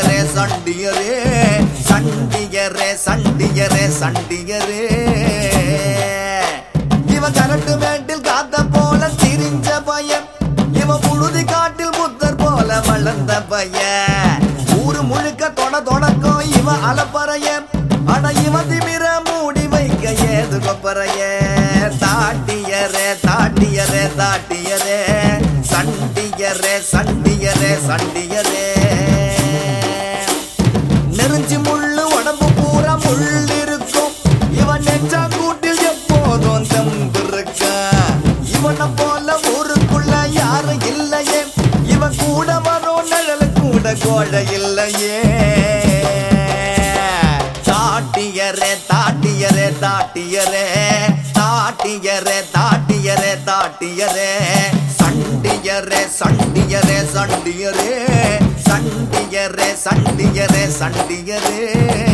சண்டியரே சண்டியரே சண்டியரே சண்டியரே சண்டியரே இவன் கரட்டு மேட்டில் காத்த போல திரிஞ்ச பையன் இவன் புழுதி காட்டில் புத்தர் போல வளர்ந்த பையன் ஊரு முழுக்க தொட தொடக்கம் இவன் அலப்பறைய அட இவன் திமிர மூடி வைக்க ஏது கொப்பறைய தாட்டியரே தாட்டியரே தாட்டியரே சண்டியரே சண்டியரே சண்டியரே நெருஞ்சி முள்ளு உடம்பு பூரா முள் இருக்கும் இவன் நெஞ்சா கூட்டில் எப்போதும் தம்பிருக்க இவனை போல ஊருக்குள்ள யாரும் இல்லையே இவன் கூட வரும் நிழல் கூட கோழ இல்லையே தாட்டியரே தாட்டியரே தாட்டியரே தாட்டியரே தாட்டியரே தாட்டியரே சண்டியரே சண்டியரே சண்டியரே சண்டியரே சண்டியரே சண்டியரே